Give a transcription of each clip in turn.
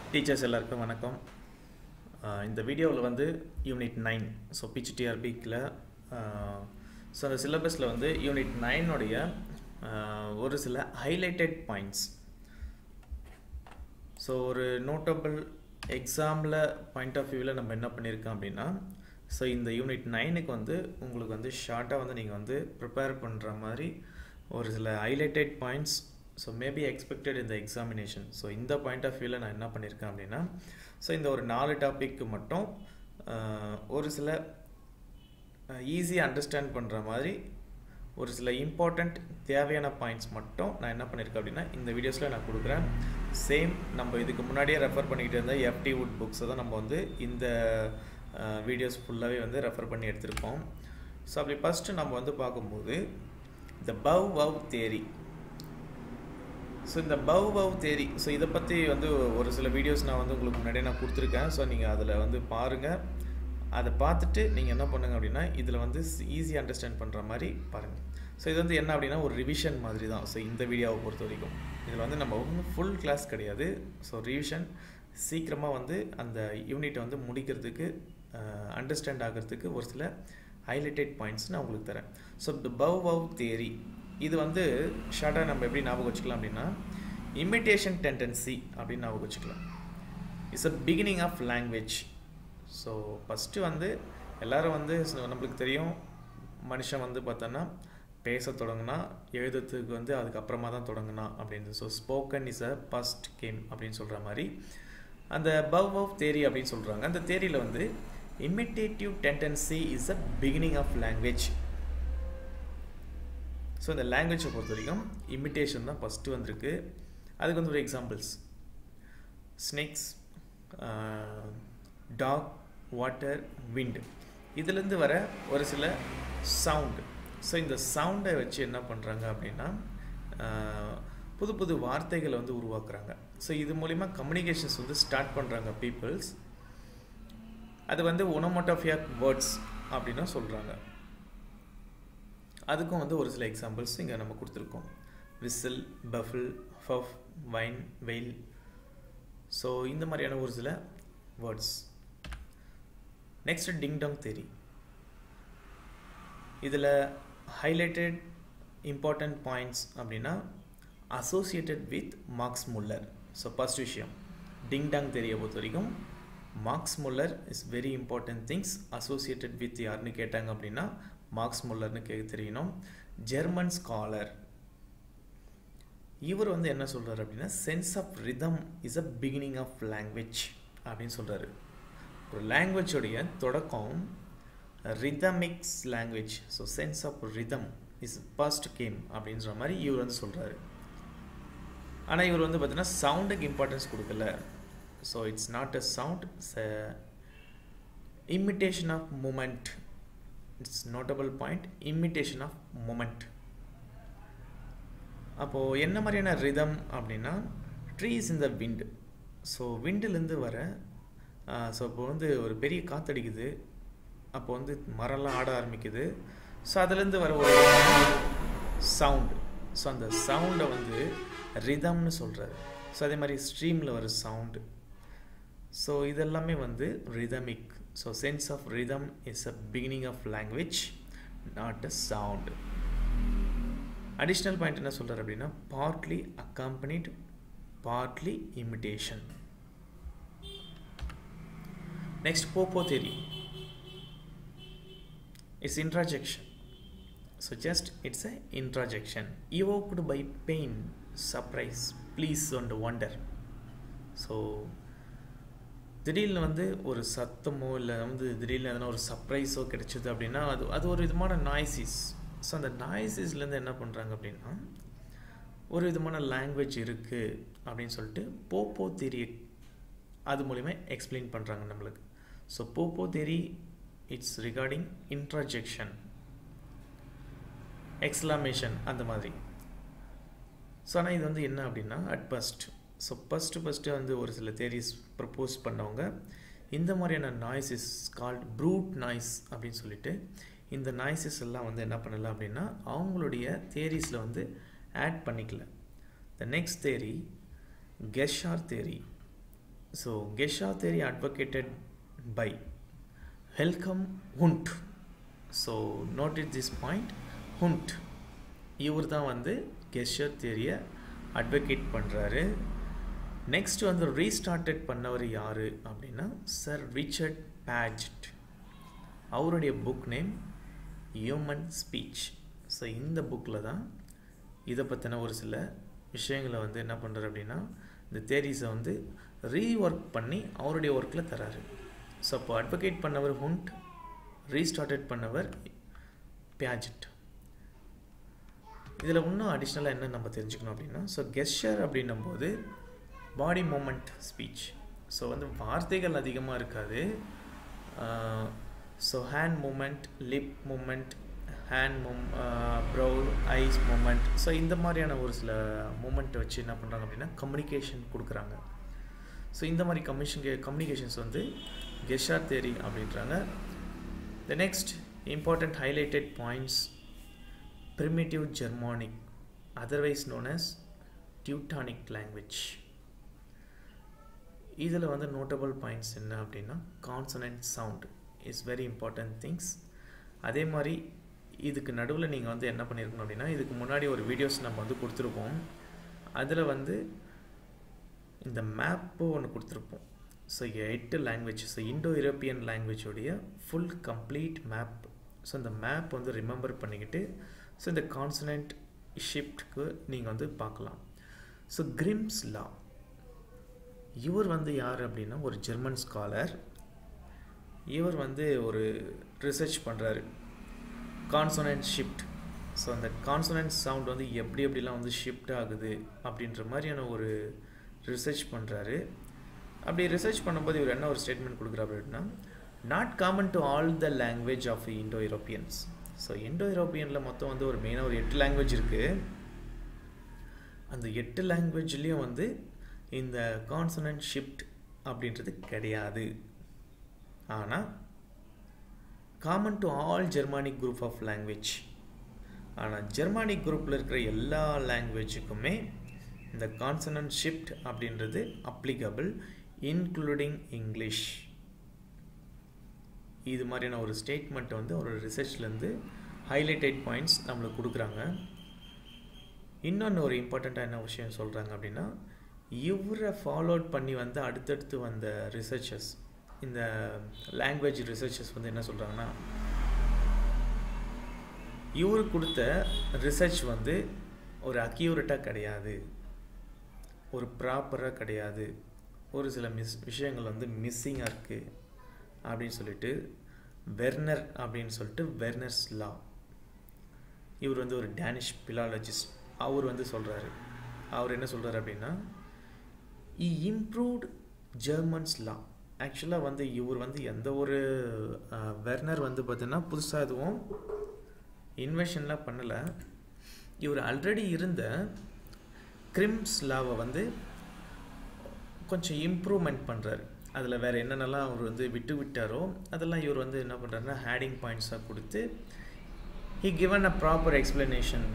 Teachers எல்லாருக்கும் வணக்கம் ஆஹ் இந்த வீடியோவில் வந்து யூனிட் நைன் ஸோ பிஹெச்டிஆர்பிக்கில் ஸோ அந்த சிலபஸில் வந்து யூனிட் நைனுடைய ஒரு சில ஹைலைட்டட் பாயிண்ட்ஸ் ஸோ ஒரு நோட்டபிள் எக்ஸாமில் பாயிண்ட் ஆஃப் வியூவில் நம்ம என்ன பண்ணியிருக்கோம் அப்படின்னா ஸோ இந்த யூனிட் நைனுக்கு வந்து உங்களுக்கு வந்து ஷார்ட்டாக வந்து நீங்கள் வந்து ப்ரிப்பேர் பண்ணுற மாதிரி ஒரு சில highlighted points so maybe expected இந்த எக்ஸாமினேஷன் ஸோ இந்த பாயிண்ட் ஆஃப் வியூவில் நான் என்ன பண்ணியிருக்கேன் அப்படின்னா ஸோ இந்த ஒரு நாலு டாபிக்கு மட்டும் ஆஹ், ஒரு சில ஈஸியாக அண்டர்ஸ்டாண்ட் பண்ணுற மாதிரி ஒரு சில இம்பார்ட்டண்ட் தேவையான பாயிண்ட்ஸ் மட்டும் நான் என்ன பண்ணியிருக்கேன் அப்படின்னா இந்த வீடியோஸில் நான் கொடுக்குறேன் சேம் நம்ம இதுக்கு முன்னாடியே ரெஃபர் பண்ணிக்கிட்டு இருந்த எஃப்டி வுட் புக்ஸை தான் நம்ம வந்து இந்த வீடியோஸ் ஃபுல்லாகவே வந்து ரெஃபர் பண்ணி எடுத்திருக்கோம் ஸோ அப்படி ஃபஸ்ட்டு நம்ம வந்து பார்க்கும்போது இந்த பவ் வவ் தேரி ஸோ இந்த பவ் பவ் தேரி ஸோ இதை பற்றி வந்து ஒரு சில வீடியோஸ் நான் வந்து உங்களுக்கு முன்னாடியே நான் கொடுத்துருக்கேன் ஸோ நீங்கள் அதில் வந்து பாருங்கள் அதை பார்த்துட்டு நீங்கள் என்ன பண்ணுங்க அப்படின்னா இதில் வந்து ஈஸியாக அண்டர்ஸ்டாண்ட் பண்ணுற மாதிரி பாருங்கள் ஸோ இது வந்து என்ன அப்படின்னா ஒரு ரிவிஷன் மாதிரி தான் ஸோ இந்த வீடியோவை பொறுத்த வரைக்கும் இதில் வந்து நம்ம ஒன்றும் ஃபுல் கிளாஸ் கிடையாது ஸோ ரிவிஷன் சீக்கிரமாக வந்து அந்த யூனிட்டை வந்து முடிக்கிறதுக்கு அண்டர்ஸ்டாண்ட் ஆகிறதுக்கு ஒரு சில ஹைலைட்டட் பாயிண்ட்ஸ் நான் உங்களுக்கு தரேன் ஸோ இந்த பவ் வவ் தேரி இது வந்து ஷார்ட்டாக நம்ம எப்படி ஞாபகம் வச்சுக்கலாம் அப்படின்னா இமிட்டேஷன் டெண்டன்சி அப்படின்னு ஞாபகம் வச்சுக்கலாம் it's a beginning of language so first வந்து எல்லாரும் வந்து ச- நம்மளுக்கு தெரியும் மனுஷன் வந்து பார்த்தோன்னா பேச தொடங்குனா எழுதுறதுக்கு வந்து அதுக்கப்புறமா தான் தொடங்குனா அப்படின்னு so spoken is a first came அப்படின்னு சொல்கிற மாதிரி அந்த பவ் ஆஃப் தேரி அப்படின்னு சொல்கிறாங்க அந்த தேரியில் வந்து imitative tendency is a beginning of language so இந்த லாங்குவேஜை பொறுத்த வரைக்கும் இமிட்டேஷன் தான் ஃபஸ்ட்டு வந்திருக்கு அதுக்கு வந்து ஒரு examples snakes dog water wind இதுலேருந்து வர ஒரு சில சவுண்டு ஸோ இந்த சவுண்டை வச்சு என்ன பண்ணுறாங்க அப்படின்னா ஆஹ், புது புது வார்த்தைகளை வந்து உருவாக்குறாங்க ஸோ இது மூலிமா கம்யூனிகேஷன்ஸ் வந்து ஸ்டார்ட் பண்ணுறாங்க பீப்புள்ஸ் அது வந்து ஒனோமோட்டோஃபியா வேர்ட்ஸ் அப்படின்னு சொல்கிறாங்க அதுக்கும் வந்து ஒரு சில எக்ஸாம்பிள்ஸ் இங்கே நம்ம கொடுத்துருக்கோம் whistle baffle puff whine wail so இந்த மாதிரியான ஒரு சில words next ding dong theory இதில் ஹைலைட்டட் இம்பார்ட்டன்ட் பாயிண்ட்ஸ் அப்படின்னா associated with Max Muller so first விஷயம் டிங் டாங் தெரிய பொறுத்த வரைக்கும் Max Muller is very important things associated with யாருன்னு கேட்டாங்க அப்படின்னா மார்க்ஸ் முல்லர்னு கே தெரியணும் ஜெர்மன் ஸ்காலர் இவர் வந்து என்ன சொல்றாரு அப்படின்னா sense of rhythm is a beginning of language அப்படின்னு சொல்றாரு ஒரு லாங்குவேஜோடைய தொடக்கம் rhythmics language so sense of rhythm is first came அப்படின்ற மாதிரி இவர் வந்து சொல்றாரு ஆனால் இவர் வந்து பார்த்தீங்கன்னா சவுண்டுக்கு இம்பார்ட்டன்ஸ் கொடுக்கல so it's not a sound imitation of moment it's notable point imitation of moment அப்போது என்ன மாதிரியான ரிதம் அப்படின்னா ட்ரீஸ் இந்த விண்ட் ஸோ விண்டுலேருந்து வர ஸோ இப்போ வந்து ஒரு பெரிய காத்தடிக்குது அப்போ வந்து மரம்லாம் ஆட ஆரம்பிக்குது ஸோ அதுலேருந்து வர ஒரு சவுண்டு ஸோ அந்த சவுண்டை வந்து ரிதம்னு சொல்கிறாரு ஸோ அதே மாதிரி ஸ்ட்ரீமில் வர சவுண்டு ஸோ இதெல்லாமே வந்து rhythmic so sense of rhythm is a beginning of language not a sound additional point என்ன சொல்றாரு அப்படின்னா partly accompanied partly imitation next pooh pooh theory it's interjection so just it's a interjection evoked by pain surprise please and wonder so திடீர்னு வந்து ஒரு சத்தமோ இல்லை வந்து திடீர்னு எதனா ஒரு சர்ப்ரைஸோ கிடைச்சது அப்படின்னா அது அது ஒரு விதமான நாய்ஸிஸ் ஸோ அந்த நாய்ஸிஸ்லேருந்து என்ன பண்ணுறாங்க அப்படின்னா ஒரு விதமான லாங்குவேஜ் இருக்குது அப்படின்னு சொல்லிட்டு போப்போ தெரி அது மூலிமா எக்ஸ்பிளைன் பண்ணுறாங்க நம்மளுக்கு ஸோ போப்போ தெரி இட்ஸ் ரிகார்டிங் இன்ட்ராஜெக்ஷன் எக்ஸ்லாமேஷன் அந்த மாதிரி ஸோ ஆனால் இது வந்து என்ன அப்படின்னா at first so first first வந்து ஒரு சில தேரிஸ் ப்ரப்போஸ் பண்ணவங்க இந்த மாதிரியான noise is called brute noise அப்படின்னு சொல்லிட்டு இந்த நாய்ஸஸ் எல்லாம் வந்து என்ன பண்ணல அப்படின்னா அவங்களுடைய தேரிஸில் வந்து ஆட் பண்ணிக்கல the next theory gesture theory so கெஷா தேரி அட்வொகேட்டட் பை ஹெல்கம் Wundt so noted this point Wundt இவர் தான் வந்து கெஷர் தேரியை அட்வொகேட் பண்ணுறாரு நெக்ஸ்ட் வந்து ரீஸ்டார்டட் பண்ணவர் யார் அப்படின்னா சர் ரிச்சர்ட் பேஜட் அவருடைய book name human speech so இந்த புக்கில் தான் இதை பற்றின ஒரு சில விஷயங்களை வந்து என்ன பண்ணுறாரு அப்படின்னா இந்த தேரிஸை வந்து ரீஒர்க் பண்ணி அவருடைய ஒர்க்கில் தராரு ஸோ அப்போ அட்வொகேட் பண்ணவர் ஹுண்ட் ரீஸ்டார்டட் பண்ணவர் பியாஜெட் இதில் இன்னும் அடிஷ்னலாக என்ன நம்ம தெரிஞ்சுக்கணும் அப்படின்னா ஸோ கெஸ்டர் அப்படின்னும் போது பாடி மூமெண்ட் ஸ்பீச் ஸோ வந்து வார்த்தைகள் அதிகமாக இருக்காது so hand moment lip moment hand move brow eyes moment so இந்த மாதிரியான ஒரு சில மூமெண்ட்டை வச்சு என்ன பண்ணுறாங்க அப்படின்னா கம்யூனிகேஷன் கொடுக்குறாங்க ஸோ இந்த மாதிரி கம்யூனிஷன் கம்யூனிகேஷன்ஸ் வந்து கெஷார் தேரி அப்படின்றாங்க the next important highlighted points primitive Germanic, otherwise known as Teutonic language. இதில் வந்து நோட்டபிள் பாயிண்ட்ஸ் என்ன அப்படின்னா consonant sound is very important things அதே மாதிரி இதுக்கு நடுவில் நீங்கள் வந்து என்ன பண்ணியிருக்கணும் அப்படின்னா இதுக்கு முன்னாடி ஒரு வீடியோஸ் நம்ம வந்து கொடுத்துருப்போம் அதில் வந்து இந்த மேப்பு ஒன்று கொடுத்துருப்போம் ஸோ எட்டு லாங்குவேஜ் ஸோ இண்டோ யூரோப்பியன் லாங்குவேஜோடைய ஃபுல் கம்ப்ளீட் மேப் ஸோ இந்த மேப் வந்து ரிமெம்பர் பண்ணிக்கிட்டு ஸோ இந்த கான்சனன்ட் ஷிஃப்ட்க்கு நீங்கள் வந்து பார்க்கலாம் ஸோ கிரிம்ஸ் லா இவர் வந்து யார் அப்படின்னா ஒரு ஜெர்மன் ஸ்காலர் இவர் வந்து ஒரு ரிசர்ச் பண்ணுறாரு கான்சனன்ட் ஷிஃப்ட் ஸோ அந்த கான்சனன்ட் சவுண்ட் வந்து எப்படி எப்படிலாம் வந்து ஷிஃப்ட் ஆகுது அப்படின்ற மாதிரியான ஒரு ரிசர்ச் பண்ணுறாரு அப்படி ரிசர்ச் பண்ணும்போது இவர் என்ன ஒரு ஸ்டேட்மெண்ட் கொடுக்குறாரு அப்படின்னா not common to all the language of Indo யூரோப்பியன்ஸ் ஸோ இண்டோ யூரோப்பியனில் மொத்தம் வந்து ஒரு மெயினாக ஒரு எட்டு லாங்குவேஜ் இருக்குது அந்த எட்டு லாங்குவேஜ்லேயும் வந்து இந்த கான்சனன்ட் ஷிஃப்ட் அப்படின்றது கிடையாது ஆனால் common to all Germanic group of language ஆனால் ஜெர்மானிக் குரூப்பில் இருக்கிற எல்லா லாங்குவேஜுக்குமே இந்த கான்சனன்ட் ஷிஃப்ட் அப்படின்றது அப்ளிகபிள் இன்க்ளூடிங் இங்கிலீஷ் இது மாதிரியான ஒரு ஸ்டேட்மெண்ட் வந்து ஒரு ரிசர்ச்லேருந்து ஹைலைட்டட் பாயிண்ட்ஸ் நம்மளுக்கு கொடுக்குறாங்க இன்னொன்று ஒரு இம்பார்ட்டண்ட்டாக என்ன விஷயம் சொல்கிறாங்க அப்படின்னா இவரை ஃபாலோட் பண்ணி வந்து அடுத்தடுத்து வந்த ரிசர்ச்சர்ஸ் இந்த லாங்குவேஜ் ரிசர்ச்சர்ஸ் வந்து என்ன சொல்கிறாங்கன்னா இவர் கொடுத்த ரிசர்ச் வந்து ஒரு அக்யூரேட்டாக கிடையாது ஒரு ப்ராப்பராக கிடையாது ஒரு சில மிஸ் விஷயங்கள் வந்து மிஸ்ஸிங்காக இருக்குது அப்படின்னு சொல்லிட்டு வெர்னர் அப்படின்னு சொல்லிட்டு வெர்னர்ஸ் லா இவர் வந்து ஒரு டேனிஷ் பிலாலஜிஸ்ட் அவர் வந்து சொல்கிறாரு அவர் என்ன சொல்கிறாரு அப்படின்னா இ இம்ப்ரூவ்ட் ஜெர்மன்ஸ் லா ஆக்சுவலாக வந்து இவர் வந்து எந்த ஒரு வெர்னர் வந்து பார்த்தீங்கன்னா புதுசாக எதுவும் இன்வெஷன்லாம் பண்ணலை இவர் ஆல்ரெடி இருந்த கிரிம்ஸ் லாவை வந்து கொஞ்சம் இம்ப்ரூவ்மெண்ட் பண்ணுறாரு அதில் வேறு என்னென்னலாம் அவர் வந்து விட்டு விட்டாரோ அதெல்லாம் இவர் வந்து என்ன பண்ணுறாருன்னா ஹேடிங் பாயிண்ட்ஸாக கொடுத்து he given a proper explanation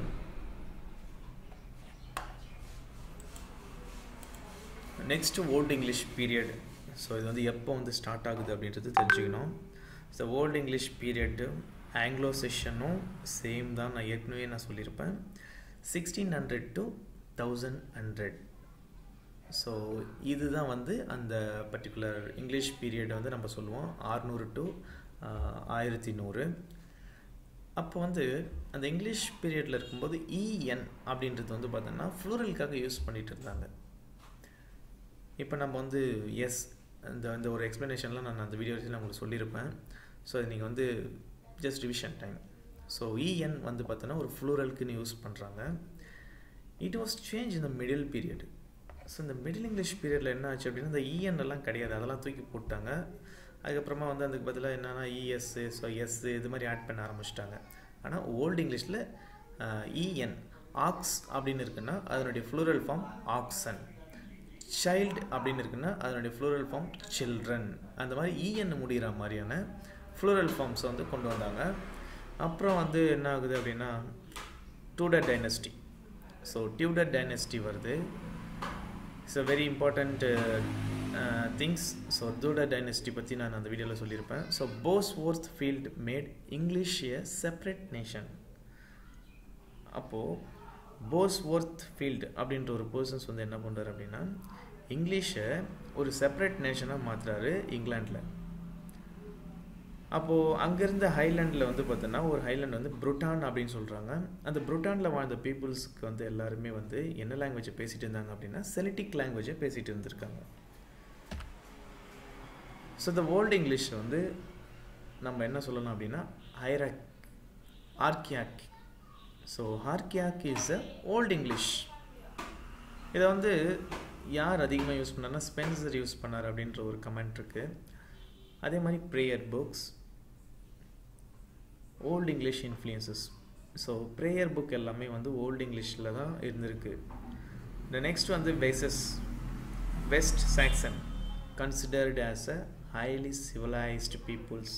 next old English period so இது வந்து எப்போ வந்து ஸ்டார்ட் ஆகுது அப்படின்றது தெரிஞ்சுக்கணும் so old English period Anglo செஷனும் சேம் தான் நான் ஏற்கனவே நான் சொல்லியிருப்பேன் sixteen hundred to thousand hundred so இதுதான் வந்து அந்த பர்டிகுலர் இங்கிலீஷ் பீரியடை வந்து நம்ம சொல்லுவோம் ஆறுநூறு டு ஆயிரத்தி நூறு அப்போ வந்து அந்த இங்கிலீஷ் பீரியடில் இருக்கும்போது இஎன் அப்படின்றது வந்து பார்த்தோன்னா ஃப்ளூரலுக்காக யூஸ் பண்ணிகிட்டு இருந்தாங்க இப்போ நம்ம வந்து எஸ் இந்த இந்த ஒரு எக்ஸ்ப்ளனேஷன்லாம் நான் அந்த வீடியோ நான் உங்களுக்கு சொல்லியிருப்பேன் ஸோ அது நீங்கள் வந்து ஜஸ்ட் ரிவிஷன் டைம் ஸோ இஎன் வந்து பார்த்தோன்னா ஒரு ஃப்ளூரலுக்குன்னு யூஸ் பண்ணுறாங்க இட் வாஸ் சேஞ்ச் இந்த மிடில் பீரியட் ஸோ இந்த மிடில் இங்கிலீஷ் பீரியடில் என்ன ஆச்சு அப்படின்னா இந்த இஎன் எல்லாம் கிடையாது அதெல்லாம் தூக்கி போட்டாங்க அதுக்கப்புறமா வந்து அதுக்கு பதிலாக என்னென்னா இஎஸ்ஸு ஸோ எஸ்ஸு இது மாதிரி ஆட் பண்ண ஆரம்பிச்சிட்டாங்க ஆனால் ஓல்டு இங்கிலீஷில் இஎன் ஆக்ஸ் அப்படின்னு இருக்குன்னா அதனுடைய ஃப்ளூரல் ஃபார்ம் ஆக்சன் சைல்டு அப்படின்னு இருக்குன்னா அதனுடைய ஃப்ளூரல் ஃபார்ம் சில்ட்ரன் அந்த மாதிரி இஎன் முடிகிற மாதிரியான ஃப்ளூரல் ஃபார்ம்ஸை வந்து கொண்டு வந்தாங்க அப்புறம் வந்து என்ன ஆகுது அப்படின்னா Tudor dynasty so Tudor dynasty வருது it's a very important things so Tudor dynasty பற்றி நான் அந்த வீடியோவில் சொல்லியிருப்பேன் so Bosworth field made English a separate nation அப்போது போஸ் ஒர்த் ஃபீல்டு அப்படின்ற ஒரு பர்சன்ஸ் வந்து என்ன பண்ணுறாரு அப்படின்னா இங்கிலீஷை ஒரு செப்பரேட் நேஷனாக மாற்றுறாரு இங்கிலாண்டில் அப்போது அங்கேருந்த ஹைலாண்டில் வந்து பார்த்தோன்னா ஒரு ஹைலாண்ட் வந்து புருட்டான் அப்படின்னு சொல்கிறாங்க அந்த புருட்டானில் வாழ்ந்த பீப்புள்ஸ்க்கு வந்து எல்லாருமே வந்து என்ன லாங்குவேஜை பேசிகிட்டு இருந்தாங்க அப்படின்னா செலிட்டிக் லாங்குவேஜை பேசிகிட்டு இருந்திருக்காங்க ஸோ இந்த ஓல்டு இங்கிலீஷ் வந்து நம்ம என்ன சொல்லலாம் அப்படின்னா ஹைராக் archaic so archaic is a old English இதை வந்து யார் அதிகமாக யூஸ் பண்ணார்னா ஸ்பென்சர் யூஸ் பண்ணார் அப்படின்ற ஒரு கமெண்ட் இருக்குது அதே மாதிரி prayer books old English influences so prayer book எல்லாமே வந்து ஓல்டு இங்கிலீஷில் தான் இருந்திருக்கு இந்த நெக்ஸ்ட் வந்து வெசஸ் West Saxon considered as a highly civilised peoples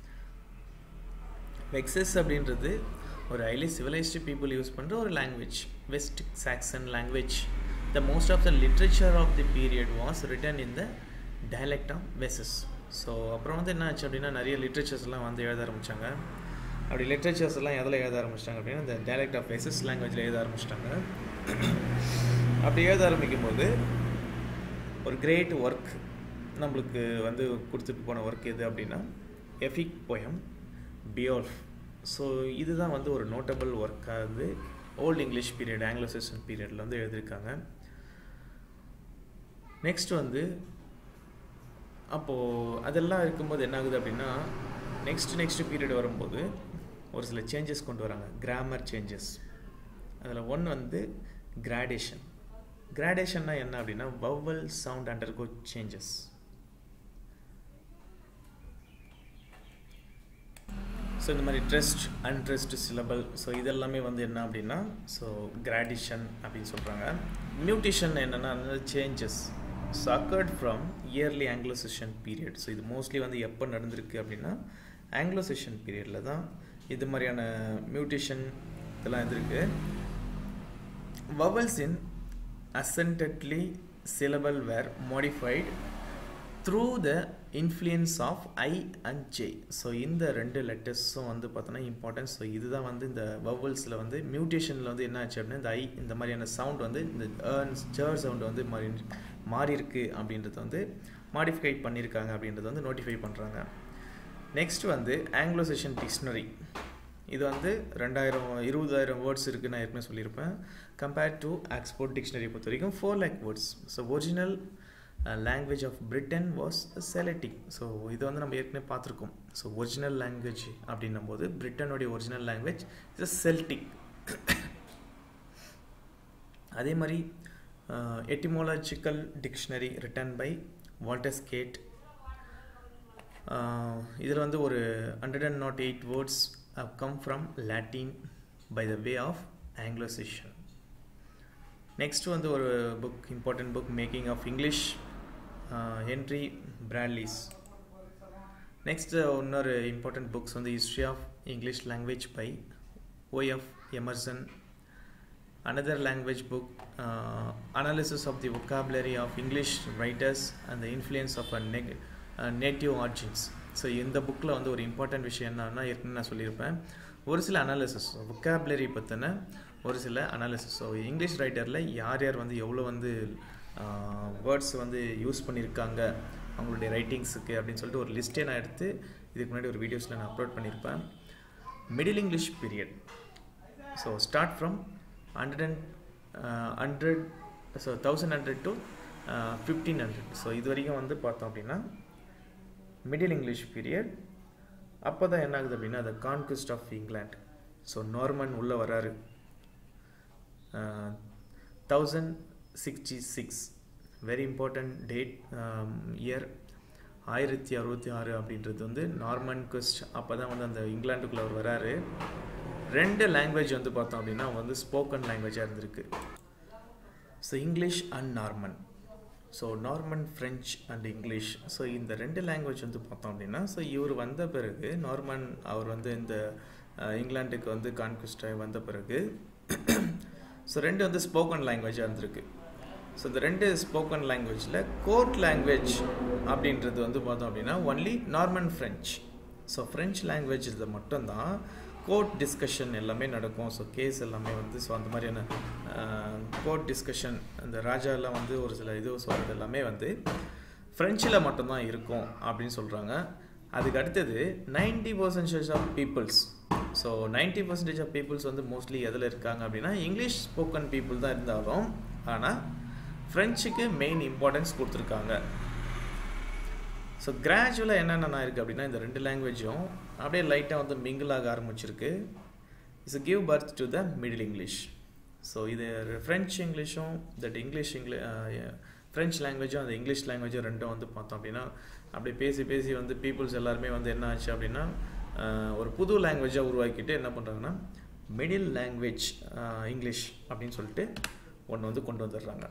Wessex அப்படின்றது ஒரு ஹைலி சிவிலைஸ்டு பீப்புள் யூஸ் பண்ணுற ஒரு language West Saxon language the most of the literature of the period was written in the dialect of வெசஸ் so அப்புறம் வந்து என்ன ஆச்சு அப்படின்னா நிறைய லிட்ரேச்சர்ஸ்லாம் வந்து எழுத ஆரம்பித்தாங்க அப்படி லிட்ரேச்சர்ஸ் எல்லாம் எதில் எழுத ஆரம்பிச்சிட்டாங்க அப்படின்னா இந்த டயலெக்ட் ஆஃப் வெசஸ் லாங்குவேஜில் எழுத ஆரம்பிச்சிட்டாங்க அப்படி எழுத ஆரம்பிக்கும் போது ஒரு கிரேட் ஒர்க் நம்மளுக்கு வந்து கொடுத்துட்டு போன ஒர்க் எது அப்படின்னா எஃபிக் போயம் பியோல்ஃப் ஸோ இதுதான் வந்து ஒரு நோட்டபிள் ஒர்க்காக வந்து old English period Anglo Saxon பீரியடில் வந்து எழுதியிருக்காங்க நெக்ஸ்ட் வந்து அப்போது அதெல்லாம் இருக்கும்போது என்ன ஆகுது அப்படின்னா நெக்ஸ்ட் நெக்ஸ்ட் பீரியட் வரும்போது ஒரு சில சேஞ்சஸ் கொண்டு வராங்க கிராமர் சேஞ்சஸ் அதில் ஒன்று வந்து கிராடேஷன் கிராடேஷன்னா என்ன அப்படின்னா vowel sound undergo changes so இந்த மாதிரி ட்ரெஸ்ட் அன்ட்ரெஸ்ட் சிலபல் ஸோ இதெல்லாமே வந்து என்ன அப்படின்னா ஸோ கிராடிஷன் அப்படின்னு சொல்கிறாங்க மியூட்டிஷன் என்னென்னா changes so occurred from early Anglo Saxon period so இது மோஸ்ட்லி வந்து எப்போ நடந்திருக்கு அப்படின்னா ஆங்கிலோ செஷன் பீரியடில் தான் இது மாதிரியான மியூட்டேஷன் இதெல்லாம் இருந்திருக்கு vowels in accentedly syllable were modified through the influence of I and J so இந்த ரெண்டு லெட்டர்ஸும் வந்து பார்த்தோன்னா இம்பார்ட்டன்ஸ் ஸோ இதுதான் வந்து இந்த வவல்ஸில் வந்து மியூட்டேஷனில் வந்து என்ன ஆச்சு அப்படின்னா இந்த ஐ இந்த மாதிரியான சவுண்ட் வந்து இந்த ஏர்ன்ஸ் ஜேர் சவுண்ட் வந்து மாறி மாறி இருக்கு அப்படின்றத வந்து மாடிஃபை பண்ணியிருக்காங்க அப்படின்றத வந்து நோட்டிஃபை பண்ணுறாங்க நெக்ஸ்ட் வந்து ஆங்கிலோ செஷன் டிக்ஷனரி இது வந்து ரெண்டாயிரம் இருபதாயிரம் வேர்ட்ஸ் இருக்குது நான் ஏற்கனவே சொல்லியிருப்பேன் கம்பேர்ட் டு ஆக்ஸ்போர்ட் டிக்ஷனரி பொறுத்த வரைக்கும் four lakh words so original language of Britain was Celtic so இது வந்து நம்ம ஏற்கனவே பார்த்துருக்கோம் ஸோ ஒரிஜினல் லாங்குவேஜ் அப்படின்னும் போது பிரிட்டனுடைய ஒரிஜினல் லாங்குவேஜ் இஸ் செல்டிக் அதே மாதிரி etymological dictionary written by Walter Skeat இதில் வந்து ஒரு hundred and nought eight words have come from Latin by the way of Anglicization. Next வந்து ஒரு book important book making of English Henry Bradley's next இன்னொரு important books வந்து history of English language by O F Emerson another language book uh, analysis of the vocabulary of english writers and the influence of a neg- uh, native origins so இந்த புக்கில் வந்து ஒரு important விஷயம் என்னன்னா ஏற்கனவே நான் சொல்லியிருப்பேன் ஒரு சில அனாலிசிஸ் vocabulary பற்றின ஒரு சில அனாலிசிஸ் ஸோ இங்கிலீஷ் ரைட்டரில் யார் யார் வந்து எவ்வளோ வந்து வேர்ட்ஸ் வந்து யூஸ் பண்ணியிருக்காங்க அவங்களுடைய ரைட்டிங்ஸுக்கு அப்படின்னு சொல்லிட்டு ஒரு லிஸ்ட்டே நான் எடுத்து இதுக்கு முன்னாடி ஒரு வீடியோஸில் நான் அப்லோட் பண்ணியிருப்பேன் middle English period so start from hundred and hundred so thousand hundred to fifteen hundred so இது வரைக்கும் வந்து பார்த்தோம் அப்படின்னா மிடில் இங்கிலீஷ் பீரியட் அப்போ தான் என்ன ஆகுது அப்படின்னா the conquest of England so Norman உள்ளே வராரு thousand sixty six very important date year ஆயிரத்தி அறுபத்தி ஆறு அப்படின்றது வந்து நார்மன் குஸ்ட் அப்போ தான் வந்து அந்த இங்கிலாண்டுக்குள்ளே அவர் வராரு ரெண்டு லாங்குவேஜ் வந்து பார்த்தோம் அப்படின்னா அவங்க வந்து ஸ்போக்கன் லாங்குவேஜாக இருந்திருக்கு so English and Norman so Norman French and English so இந்த ரெண்டு லாங்குவேஜ் வந்து பார்த்தோம் அப்படின்னா ஸோ இவர் வந்த பிறகு நார்மன் அவர் வந்து இந்த இங்கிலாண்டுக்கு வந்து கான்குஸ்டாக வந்த பிறகு ஸோ ரெண்டு வந்து ஸ்போக்கன் லாங்குவேஜாக இருந்திருக்கு ஸோ இந்த ரெண்டு ஸ்போக்கன் லாங்குவேஜில் கோர்ட் லாங்குவேஜ் அப்படின்றது வந்து பார்த்தோம் அப்படின்னா only Norman French so French language இதில் மட்டும்தான் கோர்ட் டிஸ்கஷன் எல்லாமே நடக்கும் ஸோ கேஸ் எல்லாமே வந்து ஸோ அந்த மாதிரியான கோர்ட் டிஸ்கஷன் அந்த ராஜாலாம் வந்து ஒரு சில இது சொல்கிறது எல்லாமே வந்து ஃப்ரெஞ்சில் மட்டும்தான் இருக்கும் அப்படின்னு சொல்கிறாங்க அதுக்கு அடுத்தது ninety percentage of peoples so ninety percentage of peoples வந்து மோஸ்ட்லி எதில் இருக்காங்க அப்படின்னா இங்கிலீஷ் ஸ்போக்கன் பீப்புள் தான் இருந்தாலும் ஆனால் ஃப்ரெஞ்சுக்கு மெயின் இம்பார்ட்டன்ஸ் கொடுத்துருக்காங்க ஸோ கிராஜுவலாக என்னென்ன இருக்குது அப்படின்னா இந்த ரெண்டு லாங்குவேஜும் அப்படியே லைட்டாக வந்து மிங்கிள் ஆக ஆரம்பிச்சிருக்கு it's give birth to the middle English so இது ஃப்ரெஞ்ச் இங்கிலீஷும் தட் இங்கிலீஷ் இங்கிலீ ஃப்ரெஞ்ச் லாங்குவேஜும் அந்த இங்கிலீஷ் லாங்குவேஜும் ரெண்டும் வந்து பார்த்தோம் அப்படின்னா அப்படி பேசி பேசி வந்து பீப்புள்ஸ் எல்லாருமே வந்து என்ன ஆச்சு அப்படின்னா ஒரு புது லாங்குவேஜாக உருவாக்கிட்டு என்ன பண்ணுறாங்கன்னா மிடில் லாங்குவேஜ் இங்கிலீஷ் அப்படின்னு சொல்லிட்டு ஒன்று வந்து கொண்டு வந்துடுறாங்க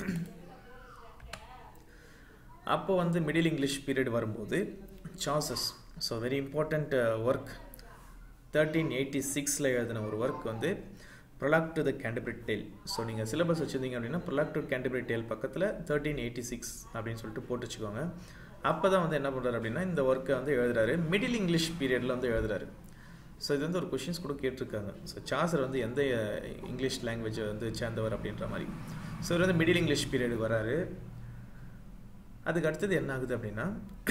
அப்போ வந்து மிடில் இங்கிலீஷ் பீரியட் வரும்போது சாசஸ் so very important work thirteen eighty சிக்ஸில் எழுதின ஒரு ஒர்க் வந்து prologue to the Canterbury tale so நீங்கள் சிலபஸ் வச்சுருந்தீங்க அப்படின்னா ப்ரொலாக் டு கேண்டபிரி டேல் பக்கத்தில் தேர்ட்டீன் எயிட்டி சிக்ஸ் அப்படின்னு சொல்லிட்டு போட்டு வச்சுக்கோங்க அப்போ தான் வந்து என்ன பண்ணுறாரு அப்படின்னா இந்த ஒர்க்கை வந்து எழுதுறாரு மிடில் இங்கிலீஷ் பீரியடில் வந்து எழுதுறாரு ஸோ இது வந்து ஒரு கொஷின்ஸ் கூட கேட்டிருக்காங்க ஸோ சாசர் வந்து எந்த இங்கிலீஷ் லாங்குவேஜை வந்து சேர்ந்தவர் அப்படின்ற மாதிரி ஸோ இவர் வந்து மிடில் இங்கிலீஷ் பீரியடுக்கு வராரு அதுக்கு அடுத்தது என்ன ஆகுது அப்படின்னா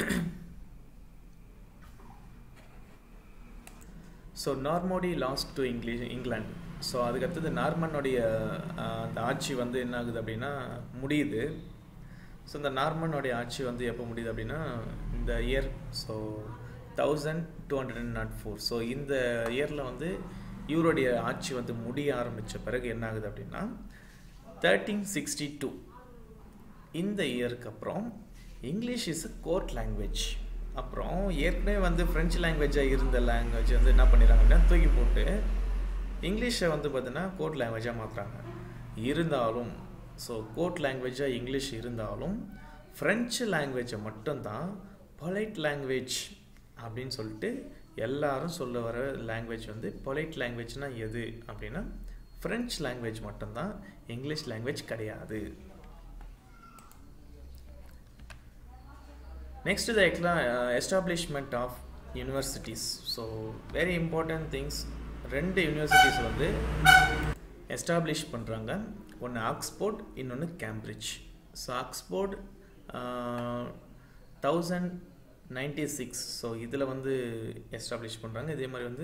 so Normandy lost to English England so அதுக்கு அடுத்தது நார்மனுடைய அந்த ஆட்சி வந்து என்ன ஆகுது அப்படின்னா முடியுது ஸோ இந்த நார்மனுடைய ஆட்சி வந்து எப்போ முடியுது அப்படின்னா இந்த year so thousand two hundred and nought four so இந்த இயரில் வந்து இவருடைய ஆட்சி வந்து முடிய ஆரம்பித்த பிறகு என்ன ஆகுது அப்படின்னா தேர்ட்டீன் சிக்ஸ்டி டூ இந்த இயருக்கு அப்புறம் English is a court language அப்புறம் ஏற்கனவே வந்து ஃப்ரெஞ்சு லாங்குவேஜாக இருந்த லாங்குவேஜ் வந்து என்ன பண்ணிடுறாங்க அப்படின்னா தூக்கி போட்டு இங்கிலீஷை வந்து பார்த்தீங்கன்னா கோர்ட் லாங்குவேஜாக மாற்றுறாங்க இருந்தாலும் ஸோ கோர்ட் லாங்குவேஜாக இங்கிலீஷ் இருந்தாலும் ஃப்ரெஞ்சு லாங்குவேஜை மட்டும்தான் பொலைட் லாங்குவேஜ் அப்படின்னு சொல்லிட்டு எல்லாரும் சொல்ல வர லாங்குவேஜ் வந்து பொலைட் லாங்குவேஜ்னால் எது அப்படின்னா ஃப்ரெஞ்ச் லாங்குவேஜ் மட்டும்தான் இங்கிலீஷ் லாங்குவேஜ் கிடையாது next the establishment of universities so very important things ரெண்டு யூனிவர்சிட்டிஸ் வந்து எஸ்டாப்ளிஷ் பண்ணுறாங்க ஒன்று ஆக்ஸ்போர்ட் இன்னொன்று Cambridge so Oxford thousand ninety six so இதில் வந்து எஸ்டாப்ளிஷ் பண்ணுறாங்க இதே மாதிரி வந்து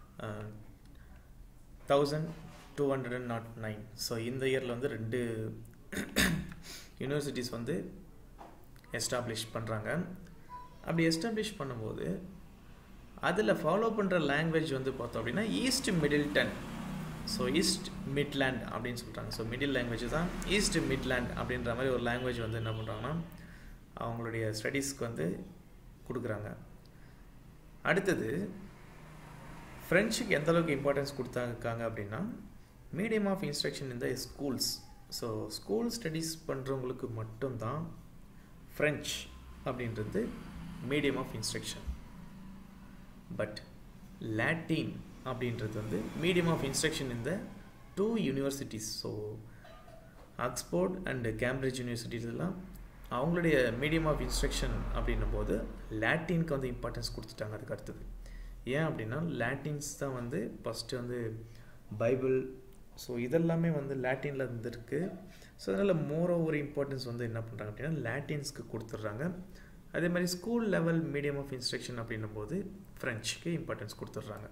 thousand two hundred and nought nine so இந்த இயரில் வந்து ரெண்டு யூனிவர்சிட்டிஸ் வந்து எஸ்டாப்ளிஷ் பண்ணுறாங்க அப்படி எஸ்டாப்ளிஷ் பண்ணும்போது அதில் ஃபாலோ பண்ணுற லாங்குவேஜ் வந்து பார்த்தோம் அப்படின்னா East Middleton so East Midland அப்படின்னு சொல்கிறாங்க ஸோ மிடில் லாங்குவேஜ் தான் ஈஸ்ட் மிட்லேண்ட் அப்படின்ற மாதிரி ஒரு லாங்குவேஜ் வந்து என்ன பண்ணுறாங்கன்னா அவங்களுடைய ஸ்டடீஸ்க்கு வந்து கொடுக்குறாங்க அடுத்தது ஃப்ரெஞ்சுக்கு எந்த அளவுக்கு இம்பார்ட்டன்ஸ் கொடுத்தாங்க அப்படின்னா மீடியம் ஆஃப் இன்ஸ்ட்ரக்ஷன் இந்த ஸ்கூல்ஸ் ஸோ ஸ்கூல் ஸ்டடீஸ் பண்ணுறவங்களுக்கு மட்டும்தான் ஃப்ரெஞ்ச் அப்படின்றது medium of instruction but Latin அப்படின்றது வந்து மீடியம் ஆஃப் இன்ஸ்ட்ரக்ஷன் இந்த two universities so Oxford and Cambridge யூனிவர்சிட்டிஸ்லாம் அவங்களுடைய மீடியம் ஆஃப் இன்ஸ்ட்ரக்ஷன் அப்படின்னும் போது லாட்டினுக்கு வந்து இம்பார்ட்டன்ஸ் கொடுத்துட்டாங்க அதுக்கு அடுத்தது ஏன் அப்படின்னா லாட்டின்ஸ் தான் வந்து ஃபஸ்ட்டு வந்து பைபிள் ஸோ இதெல்லாமே வந்து லாட்டினில் இருந்திருக்கு ஸோ அதனால் மோர் ஓவர் இம்பார்ட்டன்ஸ் வந்து என்ன பண்ணுறாங்க அப்படின்னா லாட்டின்ஸ்க்கு கொடுத்துட்றாங்க அதே மாதிரி school level medium of instruction அப்படின்னும் போது ஃப்ரெஞ்சுக்கு இம்பார்ட்டன்ஸ் கொடுத்துட்றாங்க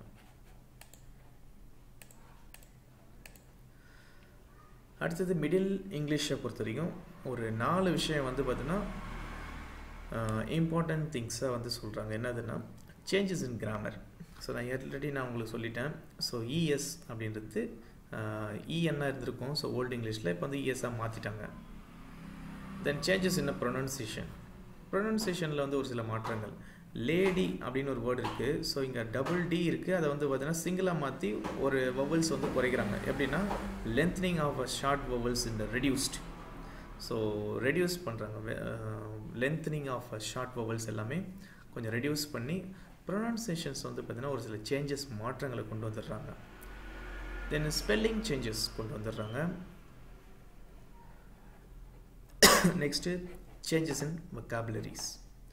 அடுத்தது மிடில் இங்கிலீஷை பொறுத்த வரைக்கும் ஒரு நாலு விஷயம் வந்து பார்த்திங்கன்னா இம்பார்ட்டன்ட் திங்ஸை வந்து சொல்கிறாங்க என்னதுன்னா சேஞ்சஸ் இன் கிராமர் ஸோ நான் ஆல்ரெடி நான் உங்களுக்கு சொல்லிட்டேன் ஸோ இஎஸ் அப்படின்றது இஎன்னாக இருந்திருக்கும் ஸோ ஓல்டு இங்கிலீஷில் இப்போ வந்து இஎஸ்ஸாக மாற்றிட்டாங்க தென் சேஞ்சஸ் இன் ப்ரொனன்சியேஷன் ப்ரொனன்சியேஷனில் வந்து ஒரு சில மாற்றங்கள் லேடி அப்படின்னு ஒரு வேர்டு இருக்குது ஸோ இங்கே டபுள் டி இருக்குது அதை வந்து பார்த்தீங்கன்னா சிங்கிளாக மாற்றி ஒரு வவல்ஸ் வந்து குறைக்கிறாங்க எப்படின்னா lengthening of a short vowels இந்த ரெடியூஸ்ட் ஸோ ரெடியூஸ் பண்ணுறாங்க lengthening of a short vowels எல்லாமே கொஞ்சம் ரெடியூஸ் பண்ணி ப்ரொனன்சியேஷன்ஸ் வந்து பார்த்திங்கன்னா ஒரு சில சேஞ்சஸ் மாற்றங்களை கொண்டு வந்துடுறாங்க தென் ஸ்பெல்லிங் சேஞ்சஸ் கொண்டு வந்துடுறாங்க next changes in vocabularies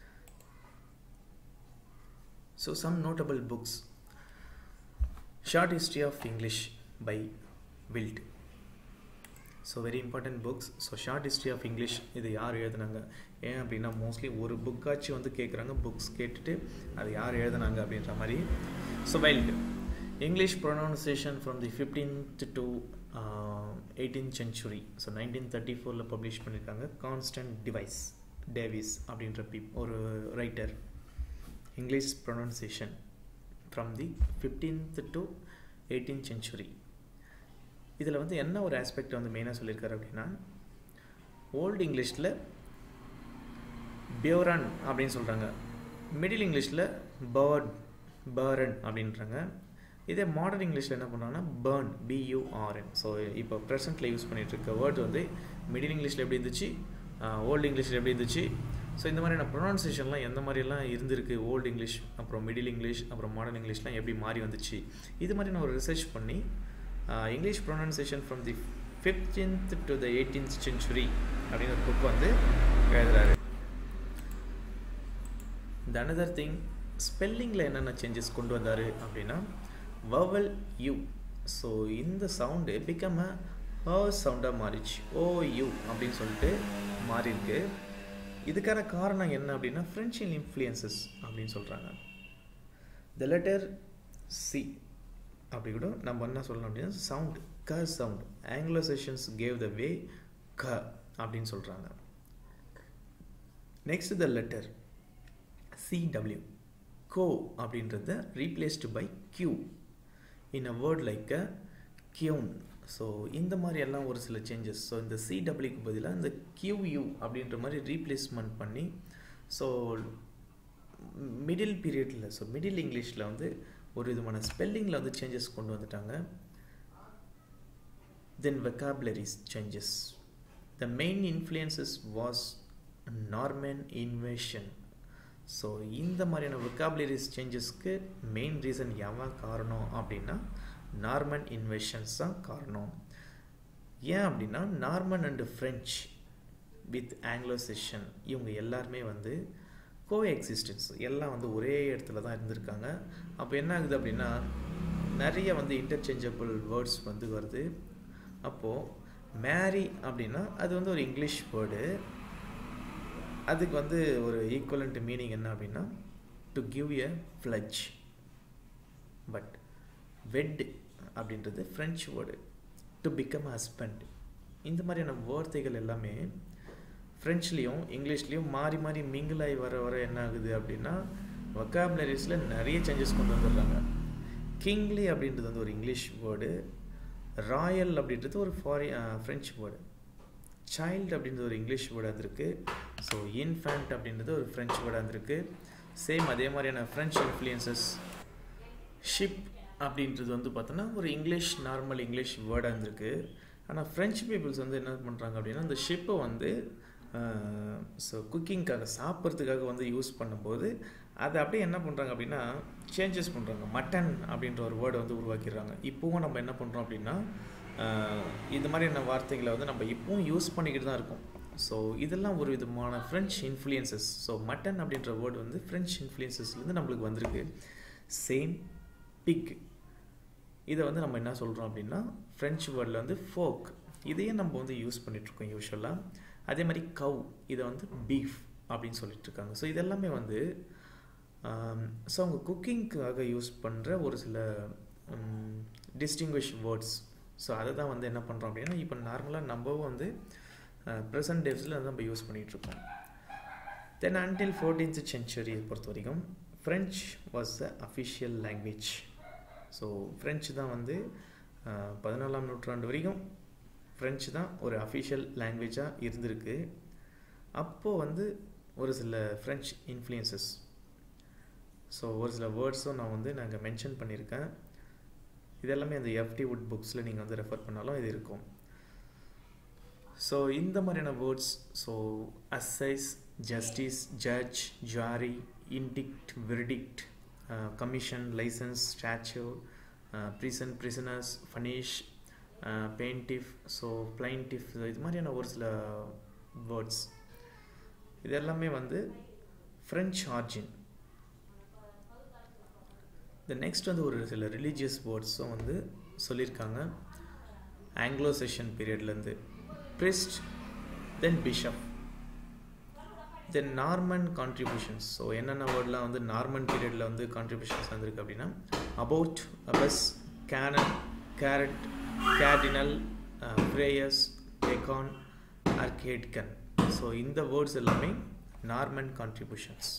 so some notable books short history of English by Wyld so very important books so short history of English இது யார் எழுதுனாங்க ஏன் அப்படின்னா மோஸ்ட்லி ஒரு புக்காச்சும் வந்து கேட்குறாங்க புக்ஸ் கேட்டுட்டு அது யார் எழுதுனாங்க அப்படின்ற மாதிரி so Wyld English pronunciation from the fifteenth to eighteen century so nineteen thirty ஃபோரில் பப்ளிஷ் பண்ணியிருக்காங்க கான்ஸ்டன்ட் டிவைஸ் டேவிஸ் அப்படின்ற பீப் ஒரு writer English pronunciation from the fifteenth to eighteen century இதில் வந்து என்ன ஒரு ஆஸ்பெக்ட் வந்து மெயினாக சொல்லியிருக்காரு அப்படின்னா ஓல்டு இங்கிலீஷில் பியோரன் அப்படின்னு சொல்கிறாங்க மிடில் இங்கிலீஷில் பேர்ட் பேர்ன் அப்படின்றாங்க இதே மாடர்ன் இங்கிலீஷில் என்ன பண்ணுறாங்கன்னா பேர்ன் பியூஆர்என் ஸோ இப்போ ப்ரெசென்ட்டில் யூஸ் பண்ணிகிட்டு இருக்க வேர்ட் வந்து மிடில் இங்கிலீஷில் எப்படி இருந்துச்சு ஓல்டு இங்கிலீஷில் எப்படி இருந்துச்சு ஸோ இந்த மாதிரியான ப்ரொனவுன்சியேஷன்லாம் எந்த மாதிரிலாம் இருந்திருக்கு ஓல்டு இங்கிலீஷ் அப்புறம் மிடில் இங்கிலீஷ் அப்புறம் மாடர்ன் இங்கிலீஷ்லாம் எப்படி மாறி வந்துச்சு இது மாதிரி நான் ஒரு ரிசர்ச் பண்ணி English pronunciation from the fifteenth to the eighteenth century அப்படின்னு ஒரு புக் வந்து எழுதுறாரு த அனதர் திங் ஸ்பெல்லிங்கில் என்னென்ன சேஞ்சஸ் கொண்டு வந்தார் அப்படின்னா வவல் யூ ஸோ இந்த சவுண்டு பிகம் அ அ சவுண்டாக மாறிச்சு ஓ யூ அப்படின்னு சொல்லிட்டு மாறியிருக்கு இதுக்கான காரணம் என்ன அப்படின்னா ஃப்ரெஞ்சின் இன்ஃப்ளூயன்சஸ் அப்படின்னு சொல்கிறாங்க த லெட்டர் சி அப்படி கூட நம்ம என்ன சொல்லணும் அப்படின்னா சவுண்ட் க சவுண்ட் ஆங்கிலோசேஷன்ஸ் கேவ் த வே க அப்படின்னு சொல்கிறாங்க நெக்ஸ்ட் த லெட்டர் சிடபிள்யூ கோ அப்படின்றத replaced by Q in a word like a queen so இந்த மாதிரி எல்லாம் ஒரு சில சேஞ்சஸ் ஸோ இந்த சிடபிள்யூக்கு பதிலாக இந்த கியூயூ அப்படின்ற மாதிரி ரீப்ளேஸ்மெண்ட் பண்ணி ஸோ மிடில் பீரியடில் ஸோ மிடில் இங்கிலீஷில் வந்து ஒரு விதமான ஸ்பெல்லிங்கில் வந்து சேஞ்சஸ் கொண்டு வந்துட்டாங்க then vocabularies changes the main influences was Norman invasion so இந்த மாதிரியான வெக்காபுலரிஸ் சேஞ்சஸ்க்கு மெயின் ரீசன் எவன் காரணம் அப்படின்னா நார்மன் இன்வேஷன்ஸ் தான் காரணம் ஏன் அப்படின்னா Norman and French with Anglo Saxon இவங்க எல்லாருமே வந்து கோ எக்ஸிஸ்டன்ஸ் எல்லாம் வந்து ஒரே இடத்துல தான் இருந்திருக்காங்க அப்போ என்ன ஆகுது அப்படின்னா நிறைய வந்து இன்டர்சேஞ்சபிள் வேர்ட்ஸ் வந்து வருது அப்போது மேரி அப்படின்னா அது வந்து ஒரு இங்கிலீஷ் வேர்டு அதுக்கு வந்து ஒரு ஈக்குவலண்ட் மீனிங் என்ன அப்படின்னா to give a pledge but wed அப்படின்றது French word to become husband இந்த மாதிரியான வார்த்தைகள் எல்லாமே ஃப்ரெஞ்ச்லேயும் இங்கிலீஷ்லேயும் மாறி மாறி மிங்கிள் ஆகி வர வர என்ன ஆகுது அப்படின்னா வொக்காபுலரிஸில் நிறைய சேஞ்சஸ் கொண்டு வந்துடுறாங்க கிங்லி அப்படின்றது வந்து ஒரு இங்கிலீஷ் வேர்டு ராயல் அப்படின்றது ஒரு ஃபாரி ஃப்ரெஞ்ச் வேர்டு சைல்டு அப்படின்றது ஒரு இங்கிலீஷ் வேர்டாக இருந்திருக்கு ஸோ இன்ஃபேண்ட் அப்படின்றது ஒரு ஃப்ரெஞ்ச் வேர்டாக இருந்திருக்கு சேம் அதே மாதிரியான ஃப்ரெஞ்ச் இன்ஃப்ளூயன்சஸ் ஷிப் அப்படின்றது வந்து பார்த்தோன்னா ஒரு இங்கிலீஷ் நார்மல் இங்கிலீஷ் வேர்டாக இருந்திருக்கு ஆனால் ஃப்ரெஞ்ச் பீப்புள்ஸ் வந்து என்ன பண்ணுறாங்க அப்படின்னா அந்த ஷிப்பை வந்து ஸோ குக்கிங்க்காக சாப்பிட்றதுக்காக வந்து யூஸ் பண்ணும்போது அதை அப்படியே என்ன பண்ணுறாங்க அப்படின்னா சேஞ்சஸ் பண்ணுறாங்க மட்டன் அப்படின்ற ஒரு வேர்டை வந்து உருவாக்கிடுறாங்க இப்போவும் நம்ம என்ன பண்ணுறோம் அப்படின்னா இந்த மாதிரியான வார்த்தைகளை வந்து நம்ம இப்போவும் யூஸ் பண்ணிக்கிட்டு தான் இருக்கோம் ஸோ இதெல்லாம் ஒரு விதமான ஃப்ரெஞ்ச் இன்ஃப்ளூயன்சஸ் ஸோ மட்டன் அப்படின்ற வேர்டு வந்து ஃப்ரெஞ்ச் இன்ஃப்ளூயன்சஸ்லேருந்து நம்மளுக்கு வந்திருக்கு சேம் பிக் இதை வந்து நம்ம என்ன சொல்கிறோம் அப்படின்னா ஃப்ரெஞ்ச் வேர்டில் வந்து ஃபோக் இதையே நம்ம வந்து யூஸ் பண்ணிகிட்ருக்கோம் யூஸ்வலாக அதே மாதிரி கவ் இதை வந்து பீஃப் அப்படின்னு சொல்லிட்டு இருக்காங்க ஸோ இதெல்லாமே வந்து ஸோ அவங்க குக்கிங்க்காக யூஸ் பண்ணுற ஒரு சில டிஸ்டிங்விஷ் வேர்ட்ஸ் ஸோ அதை தான் வந்து என்ன பண்ணுறோம் அப்படின்னா இப்போ நார்மலாக நம்மவும் வந்து ப்ரெசன்ட் டேஸில் வந்து நம்ம யூஸ் பண்ணிகிட்ருக்கோம் தென் அன்டில் ஃபோர்டீன்த் சென்ச்சுரியை பொறுத்த வரைக்கும் French was the official language so French தான் வந்து பதினாலாம் நூற்றாண்டு வரைக்கும் ஃப்ரெஞ்சு தான் ஒரு அஃபிஷியல் லாங்குவேஜாக இருந்திருக்கு அப்போது வந்து ஒரு சில ஃப்ரெஞ்ச் இன்ஃப்ளூயன்சஸ் ஸோ ஒரு சில வேர்ட்ஸும் நான் வந்து நாங்கள் மென்ஷன் பண்ணியிருக்கேன் இதெல்லாமே அந்த எஃப்டி வுட் புக்ஸில் நீங்கள் வந்து ரெஃபர் பண்ணாலும் இது இருக்கும் ஸோ இந்த மாதிரியான words so assize justice judge jury indict verdict commission licence statute prison prisoners punish plaintiff so plaintiff இது மாதிரியான ஒரு சில வேர்ட்ஸ் இது எல்லாமே வந்து ஃப்ரெஞ்ச் ஆர்ஜின் இந்த நெக்ஸ்ட் வந்து ஒரு சில ரிலீஜியஸ் வேர்ட்ஸும் வந்து சொல்லியிருக்காங்க ஆங்கிலோ செஷன் பீரியட்லேருந்து priest then bishop then Norman contributions so என்னென்ன வேர்ட்லாம் வந்து நார்மன் பீரியடில் வந்து கான்ட்ரிபியூஷன்ஸ் வந்திருக்கு அப்படின்னா அபவுட் அபஸ் கேனன் கேரட் cardinal friars deacon archdeacon so இந்த வேர்ட்ஸ் எல்லாமே நார்மன் கான்ட்ரிபியூஷன்ஸ்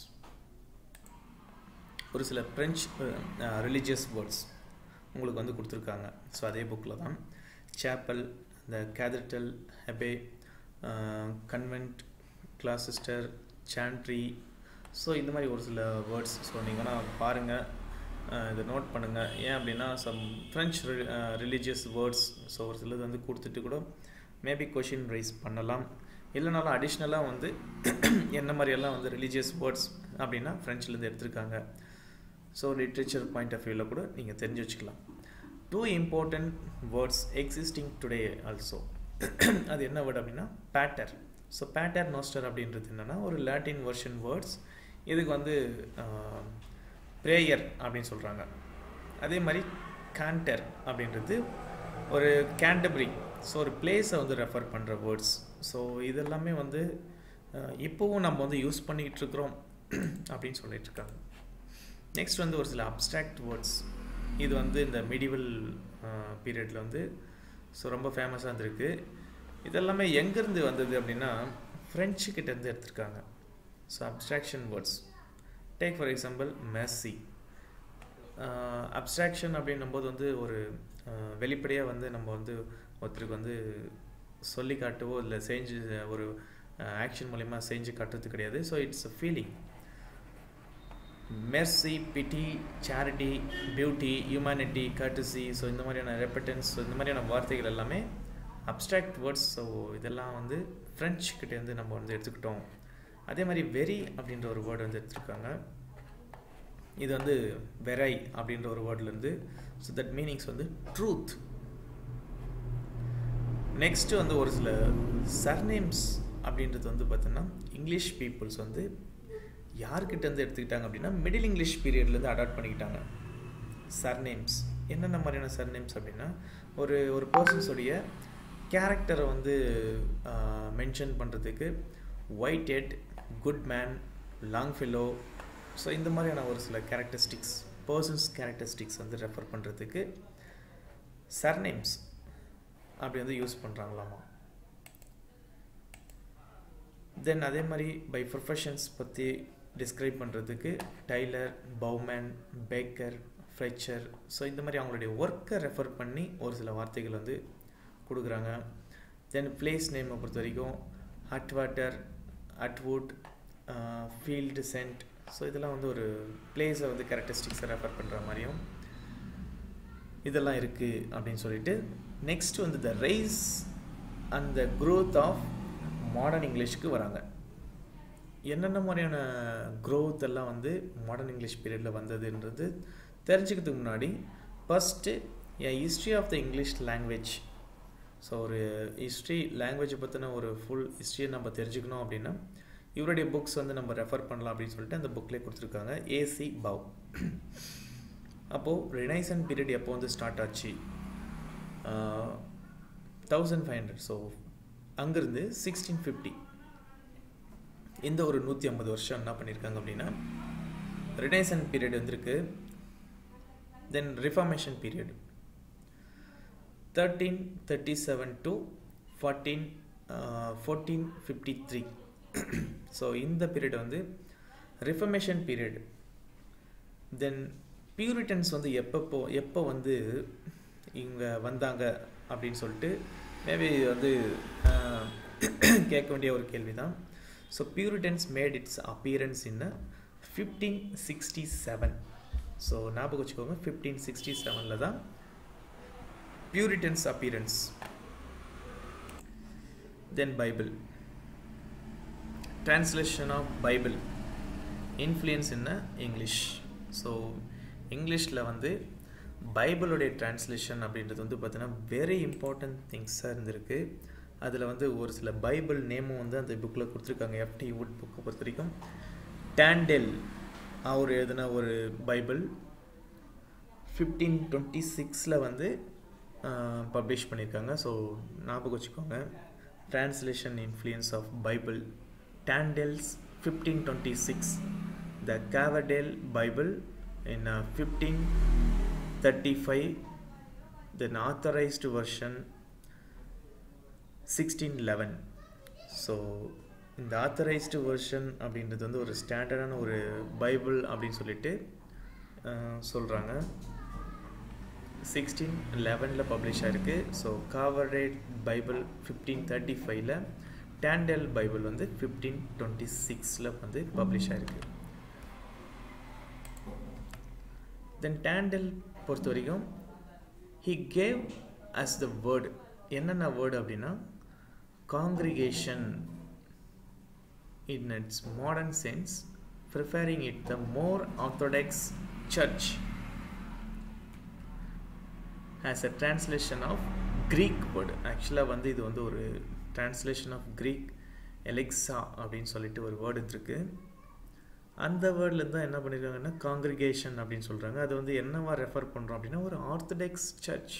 ஒரு சில ஃப்ரெஞ்ச் ரிலீஜியஸ் வேர்ட்ஸ் உங்களுக்கு வந்து கொடுத்துருக்காங்க ஸோ அதே புக்கில் தான் சேப்பல் இந்த cathedral abbey convent cloister chantry so இந்த மாதிரி ஒரு சில வேர்ட்ஸ் ஸோ நீங்கன்னா பாருங்கள் இதை நோட் பண்ணுங்கள் ஏன் அப்படின்னா some French religious words so ஒரு சிலது வந்து கொடுத்துட்டு கூட மேபி கொஷின் ரைஸ் பண்ணலாம் இல்லைனாலும் அடிஷ்னலாக வந்து என்ன மாதிரியெல்லாம் வந்து ரிலீஜியஸ் வேர்ட்ஸ் அப்படின்னா ஃப்ரெஞ்சிலேருந்து எடுத்திருக்காங்க ஸோ லிட்ரேச்சர் பாயிண்ட் ஆஃப் வியூவில் கூட நீங்கள் தெரிஞ்சு வச்சுக்கலாம் two important words existing today also அது என்ன வேர்ட் அப்படின்னா பேட்டர் ஸோ பேட்டர் நோஸ்டர் அப்படின்றது என்னென்னா ஒரு லாட்டின் வெர்ஷன் வேர்ட்ஸ் இதுக்கு வந்து ப்ரேயர் அப்படின்னு சொல்கிறாங்க அதே மாதிரி கேண்டர் அப்படின்றது ஒரு கேண்டபரி ஸோ ஒரு பிளேஸை வந்து ரெஃபர் பண்ணுற வேர்ட்ஸ் ஸோ இதெல்லாமே வந்து இப்போவும் நம்ம வந்து யூஸ் பண்ணிக்கிட்டு இருக்கிறோம் அப்படின்னு சொல்லிட்டு இருக்காங்க நெக்ஸ்ட் வந்து ஒரு சில அப்ட்ராக்ட் வேர்ட்ஸ் இது வந்து இந்த மிடிவல் பீரியடில் வந்து ஸோ ரொம்ப ஃபேமஸாக இருந்திருக்கு இதெல்லாமே எங்கேருந்து வந்தது அப்படின்னா ஃப்ரெஞ்சு கிட்டேருந்து எடுத்திருக்காங்க so abstraction words take for example mercy abstraction அப்படின்னும்போது வந்து ஒரு வெளிப்படையாக வந்து நம்ம வந்து ஒருத்தருக்கு வந்து சொல்லி காட்டவோ இல்லை செஞ்சு ஒரு ஆக்ஷன் மூலிமா செஞ்சு காட்டுறது கிடையாது so it's a feeling mercy pity charity beauty humanity courtesy so இந்த மாதிரியான ரெப்பட்டன்ஸ் ஸோ இந்த மாதிரியான வார்த்தைகள் எல்லாமே அப்ட்ராக்ட் வேர்ட்ஸ் ஸோ இதெல்லாம் வந்து ஃப்ரெஞ்ச் கிட்டேருந்து நம்ம வந்து எடுத்துக்கிட்டோம் அதே மாதிரி வெரி அப்படின்ற ஒரு வேர்டு வந்து எடுத்துருக்காங்க இது வந்து வெரை அப்படின்ற ஒரு வேர்ட்லேருந்து ஸோ தட் மீனிங்ஸ் வந்து ட்ரூத் நெக்ஸ்ட்டு வந்து ஒரு சில சர்நேம்ஸ் அப்படின்றது வந்து பார்த்தோன்னா இங்கிலீஷ் பீப்புள்ஸ் வந்து யார்கிட்டேருந்து எடுத்துக்கிட்டாங்க அப்படின்னா மிடில் இங்கிலீஷ் பீரியட்லேருந்து அடாப்ட் பண்ணிக்கிட்டாங்க சர்நேம்ஸ் என்னென்ன மாதிரியான சர்நேம்ஸ் அப்படின்னா ஒரு ஒரு பர்சன்ஸுடைய கேரக்டரை வந்து மென்ஷன் பண்ணுறதுக்கு Whitehead Goodman Longfellow so இந்த மாதிரியான ஒரு சில கேரக்டரிஸ்டிக்ஸ் பர்சன்ஸ் கேரக்டரிஸ்டிக்ஸ் வந்து ரெஃபர் பண்ணுறதுக்கு சர்நேம்ஸ் அப்படி வந்து யூஸ் பண்ணுறாங்களாமா தென் அதே மாதிரி பை ப்ரொஃபஷன்ஸ் பற்றி டிஸ்கிரைப் பண்ணுறதுக்கு tailor bowman baker fletcher so இந்த மாதிரி அவங்களுடைய ஒர்க்கை ரெஃபர் பண்ணி ஒரு சில வார்த்தைகள் வந்து கொடுக்குறாங்க தென் பிளேஸ் நேமை பொறுத்த வரைக்கும் ஹட் வாட்டர் அட்வுட் ஃபீல்டு சென்ட் ஸோ இதெல்லாம் வந்து ஒரு பிளேஸை வந்து கேரக்டரிஸ்டிக்ஸை ரெஃபர் பண்ணுற மாதிரியும் இதெல்லாம் இருக்குது அப்படின்னு சொல்லிட்டு நெக்ஸ்ட் வந்து the rise and the growth of modern இங்கிலீஷ்க்கு வராங்க என்னென்ன மாதிரியான க்ரோத் எல்லாம் வந்து மாடர்ன் இங்கிலீஷ் பீரியடில் வந்ததுன்றது தெரிஞ்சுக்கிறதுக்கு முன்னாடி first an history of the English language so ஒரு ஹிஸ்ட்ரி லாங்குவேஜை பற்றின ஒரு ஃபுல் ஹிஸ்ட்ரியை நம்ம தெரிஞ்சுக்கணும் அப்படின்னா இவருடைய புக்ஸ் வந்து நம்ம ரெஃபர் பண்ணலாம் அப்படின்னு சொல்லிட்டு அந்த புக்லேயே கொடுத்துருக்காங்க ஏசி பவ் அப்போது ரினைசன் பீரியட் எப்போ வந்து ஸ்டார்ட் ஆச்சு தௌசண்ட் ஃபைவ் ஹண்ட்ரட் ஸோ அங்கேருந்து சிக்ஸ்டீன் ஃபிஃப்டி இந்த ஒரு நூற்றி ஐம்பது வருஷம் என்ன பண்ணியிருக்காங்க அப்படின்னா ரினைசன் பீரியட் வந்திருக்கு then reformation period thirteen thirty seven to fourteen fourteen fifty three so இந்த பீரியட் வந்து ரிஃபர்மேஷன் பீரியட் தென் பியூரிட்டன்ஸ் வந்து எப்பப்போ எப்போ வந்து இங்கே வந்தாங்க அப்படின்னு சொல்லிட்டு மேபி வந்து கேட்க வேண்டிய ஒரு கேள்வி தான் so Puritans made its appearance in fifteen sixty seven so ஞாபகம் வச்சுக்கோங்க ஃபிஃப்டீன் சிக்ஸ்டி செவனில் தான் Puritans appearance then Bible translation of Bible influence in English so இங்கிலீஷில் வந்து பைபிளுடைய டிரான்ஸ்லேஷன் அப்படின்றது வந்து பார்த்தீங்கன்னா வெரி இம்பார்ட்டன்ட் திங்ஸாக இருந்திருக்கு அதில் வந்து ஒரு சில பைபிள் நேமும் வந்து அந்த புக்கில் கொடுத்துருக்காங்க எஃப்டி வுட் புக்கை பொறுத்த வரைக்கும் டேண்டெல் அவர் எழுதின ஒரு பைபிள் ஃபிஃப்டீன் டுவெண்ட்டி சிக்ஸில் வந்து பப்ளிஷ் பண்ணியிருக்காங்க ஸோ ஞாபகம் வச்சுக்கோங்க translation influence of Bible Tyndale's fifteen twenty six the Coverdale Bible in fifteen thirty five then authorised version sixteen eleven so இந்த ஆத்தரைஸ்டு வெர்ஷன் அப்படின்றது வந்து ஒரு ஸ்டாண்டர்டான ஒரு பைபிள் அப்படின்னு சொல்லிட்டு சொல்கிறாங்க சிக்ஸ்டீன் லெவனில் பப்ளிஷ் ஆகிருக்கு so Coverdale Bible fifteen thirty ஃபைவ்ல டேண்டல் பைபிள் வந்து ஃபிஃப்டீன் டுவெண்ட்டி சிக்ஸில் வந்து பப்ளிஷ் ஆகிருக்கு தென் டேண்டல் பொறுத்த வரைக்கும் he gave us the word என்னென்ன வேர்டு அப்படின்னா congregation in its modern sense preferring it the more orthodox church as a translation of Greek word ஆக்சுவலாக வந்து இது வந்து ஒரு டிரான்ஸ்லேஷன் ஆஃப் க்ரீக் எலெக்ஸா அப்படின்னு சொல்லிட்டு ஒரு வேர்டு இருக்கு அந்த வேர்டில் தான் என்ன பண்ணியிருக்காங்கன்னா காங்கிரிகேஷன் அப்படின்னு சொல்கிறாங்க அது வந்து என்னவா ரெஃபர் பண்ணுறோம் அப்படின்னா ஒரு orthodox church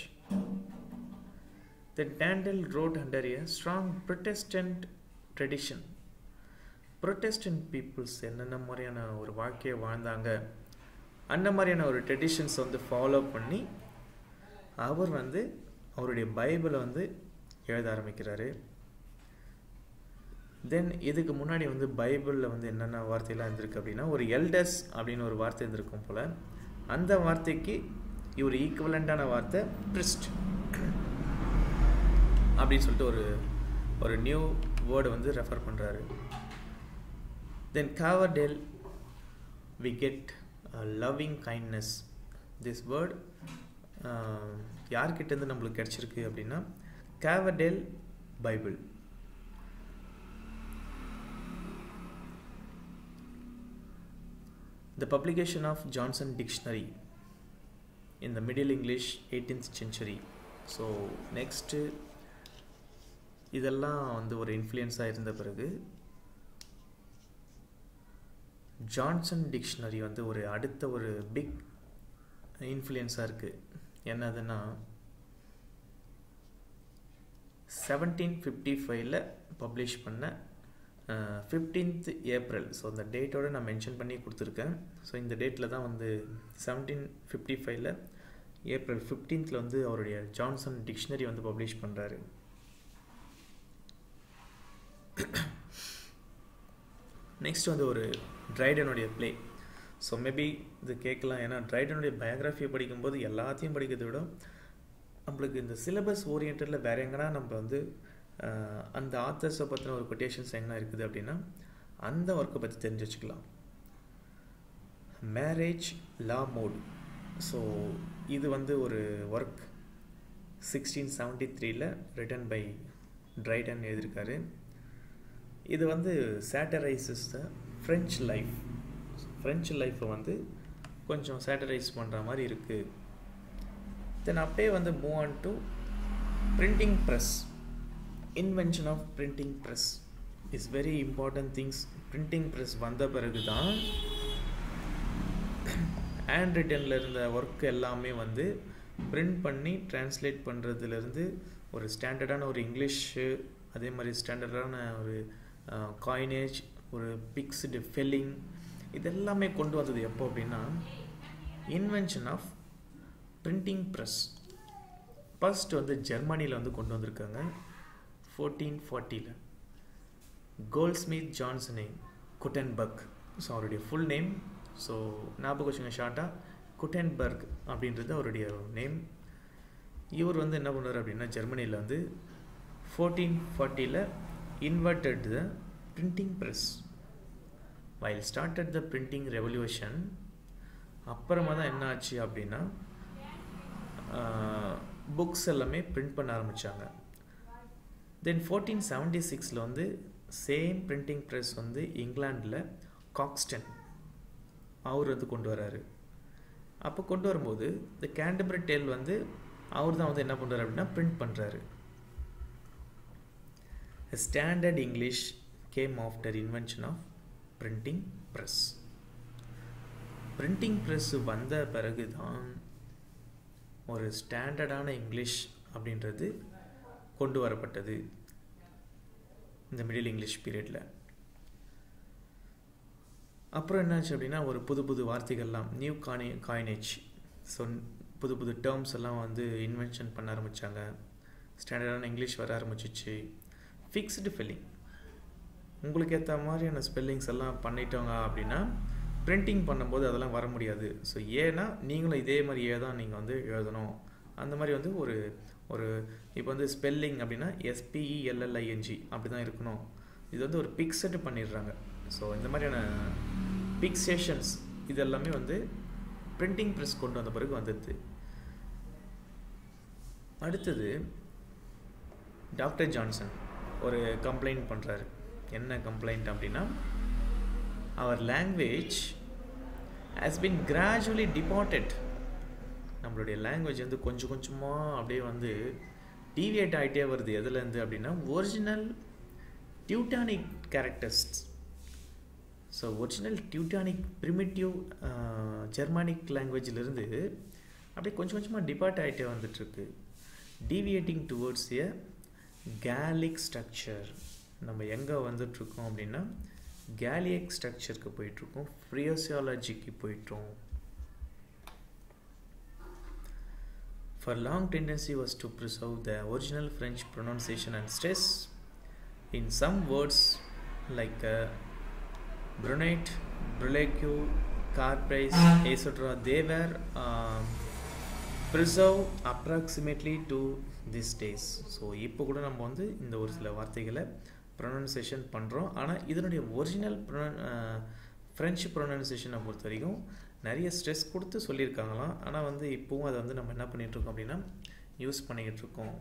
then Tyndale wrote under a strong Protestant tradition Protestant peoples என்னென்ன மாதிரியான ஒரு வாழ்க்கையை வாழ்ந்தாங்க அந்த மாதிரியான ஒரு ட்ரெடிஷன்ஸ் வந்து ஃபாலோ பண்ணி அவர் வந்து அவருடைய பைபிளை வந்து எழுத ஆரம்பிக்கிறாரு தென் இதுக்கு முன்னாடி வந்து பைபிளில் வந்து என்னென்ன வார்த்தையெல்லாம் இருந்திருக்கு அப்படின்னா ஒரு எல்டஸ் அப்படின்னு ஒரு வார்த்தை இருந்திருக்கும் போல் அந்த வார்த்தைக்கு இவர் ஈக்குவலண்ட்டான வார்த்தை பிரிஸ்ட் அப்படின்னு சொல்லிட்டு ஒரு ஒரு நியூ வேர்டு வந்து ரெஃபர் பண்ணுறாரு then Coverdale we get loving kindness this word யார்கிட்டேருந்து நம்மளுக்கு கிடச்சிருக்கு அப்படின்னா Coverdale Bible The publication of Johnson Dictionary in the Middle English 18th century. So next இதெல்லாம் வந்து ஒரு இன்ஃப்ளூயன்ஸாக இருந்த பிறகு ஜான்சன் டிக்ஷனரி வந்து ஒரு அடுத்த ஒரு பிக் இன்ஃப்ளூயன்ஸாக இருக்குது என்னதுன்னா செவன்டீன் ஃபிஃப்டி ஃபைவ்ல பப்ளிஷ் பண்ண ஃபிஃப்டீன்த் ஏப்ரல் ஸோ அந்த டேட்டோடு நான் மென்ஷன் பண்ணி கொடுத்துருக்கேன் ஸோ இந்த டேட்டில் தான் வந்து செவன்டீன் ஃபிஃப்டி ஃபைவ்ல ஏப்ரல் ஃபிஃப்டீன்த்தில் வந்து அவருடைய ஜான்சன் டிக்ஷனரி வந்து பப்ளிஷ் பண்ணுறாரு நெக்ஸ்ட் வந்து ஒரு ட்ரைடனுடைய ப்ளே ஸோ மேபி இது கேட்கலாம் ஏன்னா ட்ரைடனுடைய பயோகிராஃபியை படிக்கும்போது எல்லாத்தையும் படிக்கிறத விட நம்மளுக்கு இந்த சிலபஸ் ஓரியன்டில் வேற எங்கன்னா நம்ம வந்து அந்த ஆத்தர்ஸை பற்றின ஒரு கொட்டேஷன்ஸ் என்ன இருக்குது அப்படின்னா அந்த ஒர்க்கை பற்றி தெரிஞ்சு வச்சுக்கலாம் மேரேஜ் லா மோட் ஸோ இது வந்து ஒரு ஒர்க் சிக்ஸ்டீன் செவன்ட்டி த்ரீல ரிட்டன் பை ட்ரைடன் எழுதியிருக்காரு இது வந்து satirises the French life French லைஃப்பை வந்து கொஞ்சம் சேட்டரைஸ் பண்ணுற மாதிரி இருக்குது தென் அப்படியே வந்து move on to printing press invention of printing press is very important things printing press வந்த பிறகு தான் ஹேண்ட் ரிட்டனில் இருந்த ஒர்க் எல்லாமே வந்து பிரிண்ட் பண்ணி டிரான்ஸ்லேட் பண்ணுறதுலேருந்து ஒரு ஸ்டாண்டர்டான ஒரு இங்கிலீஷு அதே மாதிரி ஸ்டாண்டர்டான ஒரு காயினேஜ் ஒரு பிக்ஸ்டு ஃபெல்லிங் இதெல்லாமே கொண்டு வந்தது எப்போ அப்படின்னா invention of printing press first வந்து ஜெர்மனியில் வந்து கொண்டு வந்திருக்காங்க ஃபோர்டீன் ஃபார்ட்டியில் கோல்ட்ஸ்மித் ஜான்சனே குட்டன்பர்க் ஸோ அவருடைய ஃபுல் நேம் ஸோ ஞாபகம் வச்சுங்க ஷார்ட்டாக குட்டன்பர்க் அப்படின்றது அவருடைய நேம் இவர் வந்து என்ன பண்ணுறாரு அப்படின்னா ஜெர்மனியில் வந்து ஃபோர்டீன் ஃபார்ட்டியில் invented the printing press while started the printing revolution அப்புறமா தான் என்ன ஆச்சு அப்படின்னா புக்ஸ் எல்லாமே பிரிண்ட் பண்ண ஆரம்பித்தாங்க தென் ஃபோர்டீன் செவன்டி சிக்ஸில் வந்து சேம் பிரிண்டிங் ப்ரெஸ் வந்து இங்கிலாண்டில் காக்ஸ்டன் அவர் வந்து கொண்டு வராரு அப்போ கொண்டு வரும்போது இந்த கேண்டபரி டேல் வந்து அவர் தான் வந்து என்ன பண்ணுறாரு அப்படின்னா பிரிண்ட் பண்ணுறாரு standard English came after invention of printing press printing press வந்த பிறகு தான் ஒரு ஸ்டாண்டர்டான இங்கிலீஷ் அப்படின்றது கொண்டு வரப்பட்டது இந்த மிடில் இங்கிலீஷ் பீரியடில் அப்புறம் என்னாச்சு அப்படின்னா ஒரு புது புது வார்த்தைகள்லாம் நியூ கானி காயினேஜ் ஸோ புது புது டேர்ம்ஸ் எல்லாம் வந்து இன்வென்ஷன் பண்ண ஆரம்பித்தாங்க ஸ்டாண்டர்டான இங்கிலீஷ் வர ஆரம்பிச்சிச்சு ஃபிக்ஸ்டு ஃபில்லிங் உங்களுக்கு ஏற்ற மாதிரியான ஸ்பெல்லிங்ஸ் எல்லாம் பண்ணிட்டோங்க அப்படின்னா பிரிண்டிங் பண்ணும்போது அதெல்லாம் வர முடியாது ஸோ ஏன்னா நீங்களும் இதே மாதிரியே தான் நீங்கள் வந்து எழுதணும் அந்த மாதிரி வந்து ஒரு ஒரு இப்போ வந்து ஸ்பெல்லிங் அப்படின்னா எஸ்பிஇஎல்எல்ஐஎன்ஜி அப்படி தான் இருக்கணும் இது வந்து ஒரு பிக்சட் பண்ணிடுறாங்க ஸோ இந்த மாதிரியான பிக்சேஷன்ஸ் இது எல்லாமே வந்து பிரிண்டிங் ப்ரெஸ் கொண்டு வந்த பிறகு வந்துடுது அடுத்தது டாக்டர் ஜான்சன் ஒரு கம்ப்ளைண்ட் பண்ணுறாரு என்ன கம்ப்ளைண்ட் அப்படின்னா அவர் language has been gradually departed நம்மளுடைய லாங்குவேஜ் வந்து கொஞ்சம் கொஞ்சமாக அப்படியே வந்து டீவியேட் ஆகிட்டே வருது எதுலேருந்து அப்படின்னா original Teutonic characters so original Teutonic primitive Germanic லாங்குவேஜிலிருந்து அப்படியே கொஞ்சம் கொஞ்சமாக டிபார்ட் ஆகிட்டே வந்துட்டுருக்கு deviating towards a Gallic structure நம்ம எங்கே வந்துட்ருக்கோம் அப்படின்னா கேலியக் ஸ்ட்ரக்சருக்கு போயிட்டுருக்கோம் ஃப்ரியோசியாலஜிக்கு போயிட்டோம் For long tendency was to preserve the original French pronunciation and stress in some words like uh, brunette, bruleque, carpres, etc. They were um, preserved approximately to these days. So இப்போ கூட நம்ம வந்து இந்த ஒரு சில வார்த்தைகளை ப்ரொனன்சியேஷன் பண்ணுறோம் ஆனால் இதனுடைய ஒரிஜினல் ஃப்ரெஞ்சு ப்ரொனன்சியேஷனை பொறுத்த வரைக்கும் நிறைய ஸ்ட்ரெஸ் கொடுத்து சொல்லியிருக்காங்களாம் ஆனால் வந்து இப்போவும் அதை வந்து நம்ம என்ன பண்ணிகிட்ருக்கோம் அப்படின்னா யூஸ் பண்ணிக்கிட்டு இருக்கோம்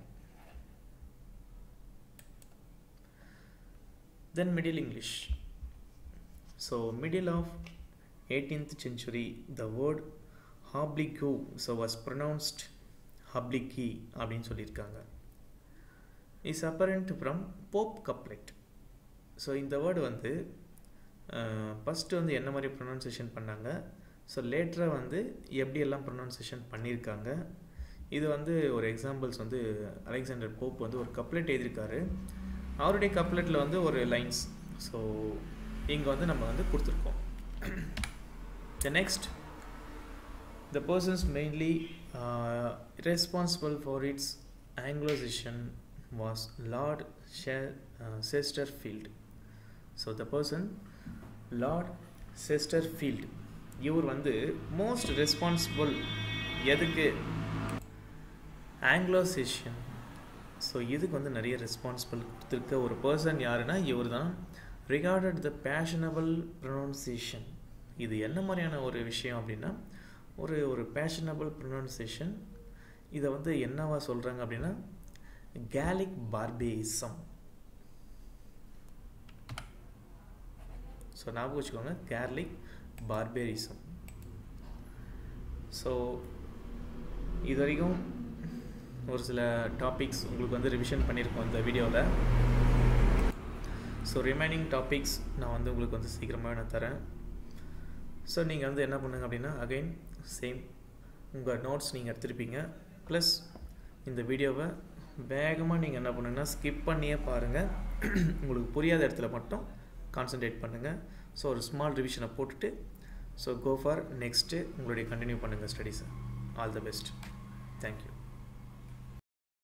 then middle English so middle of eighteenth century the word oblige so was pronounced obleege அப்படின்னு சொல்லியிருக்காங்க is apparent from Pope couplet so இந்த வேர்டு வந்து ஃபஸ்ட்டு வந்து என்ன மாதிரி ப்ரொனன்சியேஷன் பண்ணாங்க ஸோ லேட்டராக வந்து எப்படியெல்லாம் ப்ரொனன்சியேஷன் பண்ணியிருக்காங்க இது வந்து ஒரு எக்ஸாம்பிள்ஸ் வந்து அலெக்சாண்டர் போப் வந்து ஒரு கப்லெட் எழுதியிருக்காரு அவருடைய கப்லெட்டில் வந்து ஒரு லைன்ஸ் ஸோ இங்கே வந்து நம்ம வந்து கொடுத்துருக்கோம் the next the persons mainly responsible for its anglicisation was Lord Chesterfield so the person Lord Chesterfield இவர் வந்து மோஸ்ட் ரெஸ்பான்சிபிள் எதுக்கு ஆங்கிலோசேஷன் ஸோ இதுக்கு வந்து நிறைய ரெஸ்பான்சிபிள் கொடுத்துருக்க ஒரு பர்சன் யாருன்னா இவர் தான் ரிகார்டட் த பேஷனபிள் ப்ரொனவுன்சியேஷன் இது என்ன மாதிரியான ஒரு விஷயம் அப்படின்னா ஒரு ஒரு பேஷனபிள் ப்ரொனவுன்சியேஷன் இதை வந்து என்னவா சொல்கிறாங்க அப்படின்னா கேலிக் பார்பேசம் ஸோ ஞாபகம் வச்சுக்கோங்க கேர்லிக் பார்பேரிசம் ஸோ இது வரைக்கும் ஒரு சில டாபிக்ஸ் உங்களுக்கு வந்து ரிவிஷன் பண்ணியிருக்கோம் இந்த வீடியோவில் ஸோ ரிமைனிங் டாபிக்ஸ் நான் வந்து உங்களுக்கு வந்து சீக்கிரமாக நான் தரேன் ஸோ நீங்கள் வந்து என்ன பண்ணுங்க அப்படின்னா அகைன் சேம் உங்கள் நோட்ஸ் நீங்கள் எடுத்துருப்பீங்க ப்ளஸ் இந்த வீடியோவை வேகமாக நீங்கள் என்ன பண்ணுங்கன்னா ஸ்கிப் பண்ணியே பாருங்கள் உங்களுக்கு புரியாத இடத்துல மட்டும் கான்சன்ட்ரேட் பண்ணுங்கள் ஸோ ஒரு ஸ்மால் ரிவிஷனை போட்டுட்டு ஸோ கோ ஃபார் நெக்ஸ்ட்டு உங்களுடைய கண்டினியூ பண்ணுங்கள் ஸ்டடீஸை ஆல் த பெஸ்ட் தேங்க்யூ